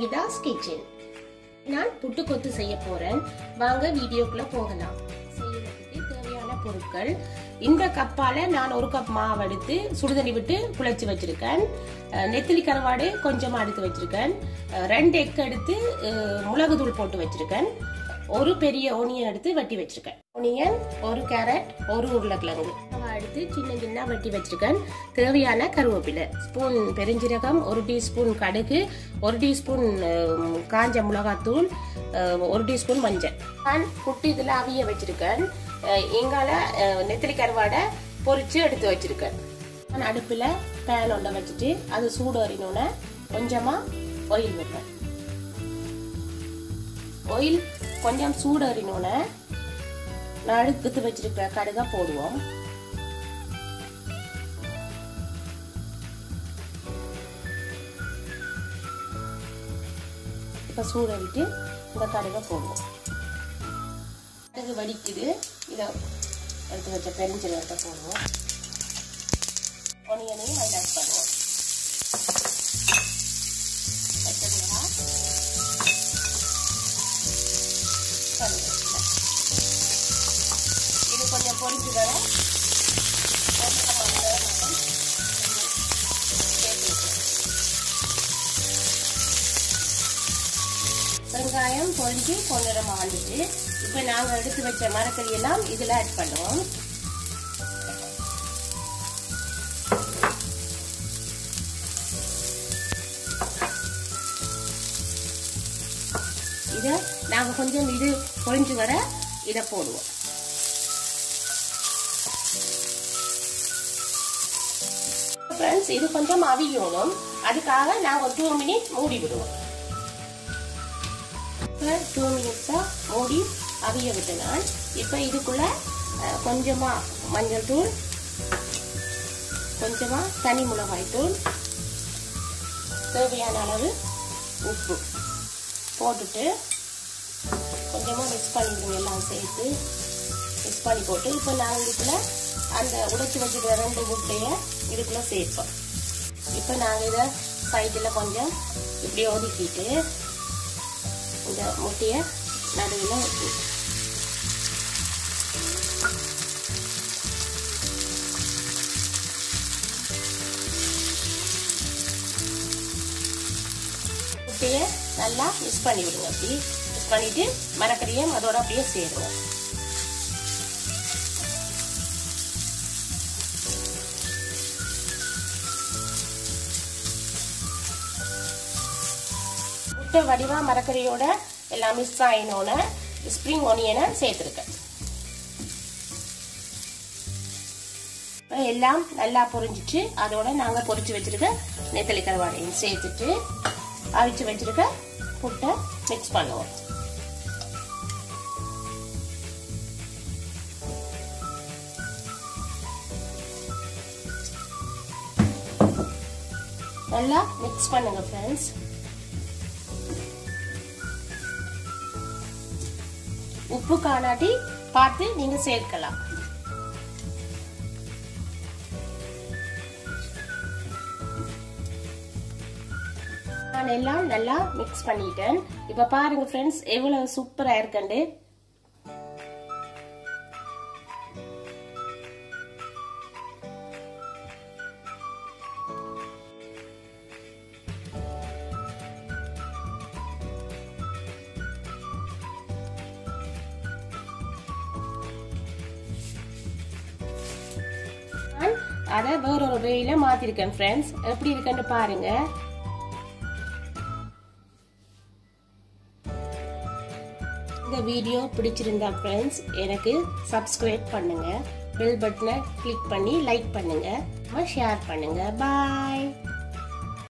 கவிதாஸ் kitchen நான் புட்டு கொத்து செய்ய போறேன் வாங்க வீடியோக்குள்ள போகலாம் செய்யறதுக்கு தேவையான பொருட்கள் இந்த கப்பால நான் ஒரு கப் மாவு எடுத்து சுடுதண்ணி விட்டு குழைச்சி வச்சிருக்கேன் அஹ், நெத்திலி கருவாடு கொஞ்சமா எடுத்து வச்சிருக்கேன் அஹ், ரெண்டு எக் எடுத்து அஹ், மிளகுத்தூள் போட்டு வச்சிருக்கேன் ஒரு பெரிய ஒனியன் எடுத்து வெட்டி வச்சிருக்கேன் ஒனியன் ஒரு கேரட் ஒரு உருளைக்கிழங்கு அவ எடுத்து சின்ன சின்ன வெட்டி வச்சிருக்கேன் தேவையான கருவேப்பிலை ஸ்பூன் பெருஞ்சீரகம் ஒரு டீஸ்பூன் கடுகு ஒரு டீஸ்பூன் அஹ், காஞ்ச மிளகாத்தூள் அஹ், ஒரு டீஸ்பூன் மஞ்சள் நான் புட்டு இதில் அவிய வச்சிருக்கேன் அஹ், இங்கால அஹ், நெத்திலி கருவாடை பொரிச்சு எடுத்து வச்சிருக்கேன் நான் அடுப்பில் பேன் ஒன்றை வச்சுட்டு அது சூடேறினோடனே கொஞ்சமாக ஆயில் வைப்பேன் ஆயில் கொஞ்சம் சூடேறினோடனே நான் எடுத்து வச்சிருக்கிற கடுகை போடுவோம் இப்போ சூடேறிட்டு இந்த கடுகை போடுவோம் கடுகு வடிக்குது இதை எடுத்து வச்ச பெருஞ்சீரகத்தை போடுவோம் ஒனியனையும் அதில் ஆட் பண்ணுவோம் பச்சை மிளகா கருவேப்பிலை இது கொஞ்சம் பொரிச்சு வர வெங்காயம் பொரிஞ்சு பொன்னிறம் ஆண்டுட்டு இப்போ நாங்கள் எடுத்து வச்ச மரக்கறி எல்லாம் இதில் ஆட் பண்ணுவோம் இதை நாங்கள் கொஞ்சம் இது பொரிஞ்சு வர இதை போடுவோம் ஃப்ரெண்ட்ஸ் இது கொஞ்சம் அவியணும் அதுக்காக நாங்கள் ஒரு டூ மினிட் மூடி விடுவோம் இப்போ டூ மினிட்ஸாக மூடி அவிய விட்டு நான் இப்போ இதுக்குள்ள அஹ், கொஞ்சமா மஞ்சள் தூள் கொஞ்சமா தனி மிளகாய் தூள் தேவையான அளவு உப்பு போட்டுட்டு கொஞ்சமாக மிக்ஸ் பண்ணிடுங்க எல்லாம் சேர்த்து மிக்ஸ் பண்ணி போட்டு இப்போ நான் இதுக்குள்ள அந்த உடைச்சி வச்சுக்கிற ரெண்டு முட்டையை இதுக்குள்ள சேர்ப்போம் இப்போ நாங்கள் இதை சைடில் கொஞ்சம் இப்படி ஒதுக்கிட்டு இந்த முட்டையை நடுவில் முட்டையை நல்லா மிக்ஸ் பண்ணி விடுங்க அப்படி மிக்ஸ் பண்ணிட்டு மரக்கறியும் அதோட அப்படியே சேருங்க முட்டை வடிவா மரக்கறியோட எல்லாம் மிக்ஸ் ஆயினோன்னு ஸ்ப்ரிங் ஒனியனை சேர்த்துருக்கேன் எல்லாம் நல்லா பொரிஞ்சிட்டு அதோட நாங்கள் பொரிச்சு வச்சிருக்க நெத்தலி கருவாடையும் சேர்த்துட்டு அவிச்சு வச்சிருக்க புட்டை மிக்ஸ் பண்ணுவோம் நல்லா மிக்ஸ் பண்ணுங்க ஃப்ரெண்ட்ஸ் உப்பு காணாட்டி பார்த்து நீங்க சேர்க்கலாம் நான் எல்லாம் நல்லா மிக்ஸ் பண்ணிட்டேன் இப்ப பாருங்க ஃப்ரெண்ட்ஸ் எவ்வளவு சூப்பரா இருக்குண்டு நான் அதை வேற ஒரு வேயில மாத்திருக்கேன் ஃப்ரெண்ட்ஸ் எப்படி இருக்குன்னு பாருங்க இந்த வீடியோ பிடிச்சிருந்தா ஃப்ரெண்ட்ஸ் எனக்கு சப்ஸ்கிரைப் பண்ணுங்க பெல் பட்டனை கிளிக் பண்ணி லைக் பண்ணுங்க ஷேர் பண்ணுங்க பாய்